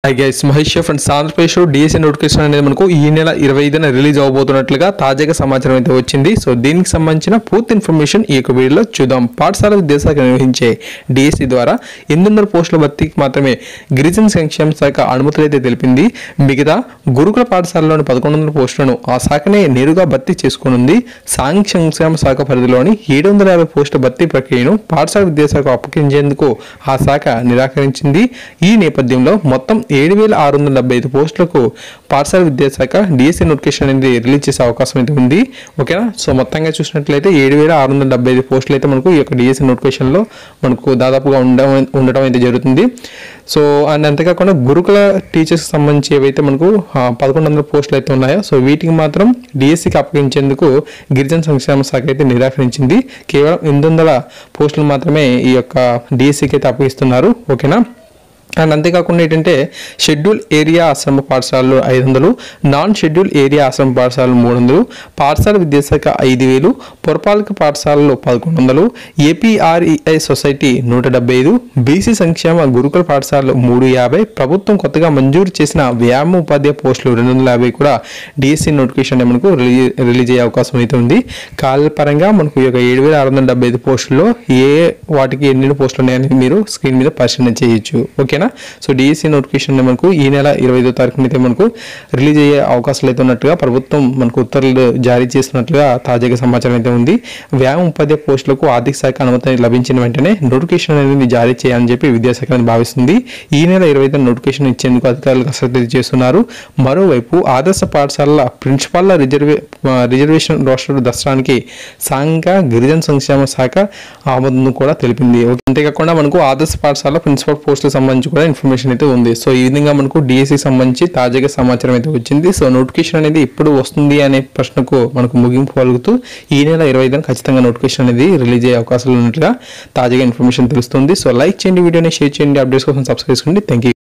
high guys Mahesh friends ఆంధ్రప్రదేశ్లో DSC notification అనేది మనకు ఈ నెల ఇరవై ఐదున రిలీజ్ అవబోతున్నట్లుగా తాజాగా సమాచారం అయితే వచ్చింది సో దీనికి సంబంధించిన పూర్తి ఇన్ఫర్మేషన్ ఈ యొక్క వీడియోలో చూద్దాం పాఠశాల విద్యాశాఖ నిర్వహించే డిఎస్సీ ద్వారా ఎనిమిది వందల పోస్టుల భర్తీకి మాత్రమే గిరిజన సంక్షేమ శాఖ అనుమతులు అయితే తెలిపింది మిగతా గురుకుల పాఠశాలలోని పదకొండు వందల పోస్టులను ఆ శాఖనే నేరుగా భర్తీ చేసుకోనుంది సాంఘిక సంక్షేమ శాఖ పరిధిలోని ఏడు వందల యాభై పోస్టుల భర్తీ ప్రక్రియను పాఠశాల విద్యాశాఖ అప్పగించేందుకు ఆ శాఖ నిరాకరించింది ఈ నేపథ్యంలో మొత్తం ఏడు వేల ఆరు వందల డెబ్బై ఐదు పోస్టులకు పాఠశాల విద్యాశాఖ డిఎస్సీ నోటిఫికేషన్ అనేది రిలీజ్ చేసే అవకాశం అయితే ఉంది ఓకేనా సో మొత్తంగా చూసినట్లయితే ఏడు వేల ఆరు వందల డెబ్బై ఐదు పోస్టులు అయితే మనకు ఈ యొక్క డిఎస్సీ నోటిఫికేషన్లో మనకు దాదాపుగా ఉండడం ఉండడం అయితే జరుగుతుంది సో అండ్ అంతేకాకుండా గురుకుల టీచర్స్కి సంబంధించి ఏవైతే మనకు పదకొండు వందల పోస్టులు అయితే ఉన్నాయో సో వీటికి మాత్రం డిఎస్సికి అప్పగించేందుకు గిరిజన సంక్షేమ శాఖ అయితే నిరాకరించింది కేవలం ఎనిమిది వందల పోస్టులు మాత్రమే ఈ యొక్క డిఎస్సికి అయితే అప్పగిస్తున్నారు ఓకేనా అండ్ అంతేకాకుండా ఏంటంటే షెడ్యూల్ ఏరియా ఆశ్రమ పాఠశాలలు ఐదు వందలు నాన్ షెడ్యూల్ ఏరియా ఆశ్రమ పాఠశాలలు మూడు వందలు పాఠశాల విద్యాశాఖ ఐదు వేలు పురపాలక పాఠశాలలో పదకొండు వందలు ఏపీఆర్ఈఐ సొసైటీ నూట డెబ్బై ఐదు బీసీ సంక్షేమ గురుకుల పాఠశాలలు మూడు యాభై ప్రభుత్వం కొత్తగా మంజూరు చేసిన వ్యాయామ ఉపాధ్యాయ పోస్టులు రెండు వందల యాభై కూడా డిఎస్సి నోటిఫికేషన్ మనకు రిలీజ్ రిలీజ్ అయ్యే అవకాశం అయితే ఉంది కాల పరంగా మనకు ఈ యొక్క ఏడు వేల ఆరు వందల డెబ్బై ఐదు పోస్టుల్లో ఏ వాటికి ఎన్ని పోస్టులు ఉన్నాయని మీరు స్క్రీన్ మీద పరిశీలన చేయొచ్చు ఓకేనా సో డిఎస్సి నోటిఫికేషన్ మనకు ఈ నెల ఇరవై ఐదో తారీఖున అయితే మనకు రిలీజ్ అయ్యే అవకాశాలు అయితే ఉన్నట్టుగా ప్రభుత్వం మనకు ఉత్తర్వులు జారీ చేస్తున్నట్లుగా తాజాగా సమాచారం అయితే ఉంది వ్యాయామ ఉపాధ్యాయ పోస్టులకు ఆర్థిక శాఖ అనుమతి లభించిన వెంటనే నోటిఫికేషన్ అనేది జారీ చేయాలని చెప్పి విద్యాశాఖ అనేది భావిస్తుంది ఈ నెల ఇరవై ఐదు నోటిఫికేషన్ ఇచ్చేందుకు అధికారులు కసరత్తు చేస్తున్నారు మరోవైపు ఆదర్శ పాఠశాలల ప్రిన్సిపాల్ల రిజర్వే రిజర్వేషన్ రోస్టర్ దసరానికి సాంఘిక గిరిజన సంక్షేమ శాఖ ఆమోదం కూడా తెలిపింది అంతేకాకుండా మనకు ఆదర్శ పాఠశాల ప్రిన్సిపల్ పోస్టులకు సంబంధించి కూడా ఇన్ఫర్మేషన్ అయితే ఉంది సో ఈ విధంగా మనకు డిఎస్సి సంబంధించి తాజాగా సమాచారం అయితే వచ్చింది సో నోటిఫికేషన్ అనేది ఎప్పుడు వస్తుంది అనే ప్రశ్నకు మనకు ముగింపు పలుకుతూ ఈ నెల ఇరవై ఐదున ఖచ్చితంగా నోటిఫికేషన్ అనేది రిలీజ్ అయ్యే అవకాశాలు ఉన్నట్లుగా తాజాగా ఇన్ఫర్మేషన్ తెలుస్తుంది సో లైక్ చేయండి వీడియోని షేర్ చేయండి అప్డేట్స్ కోసం సబ్స్క్రైబ్ చేసుకోండి థ్యాంక్ యూ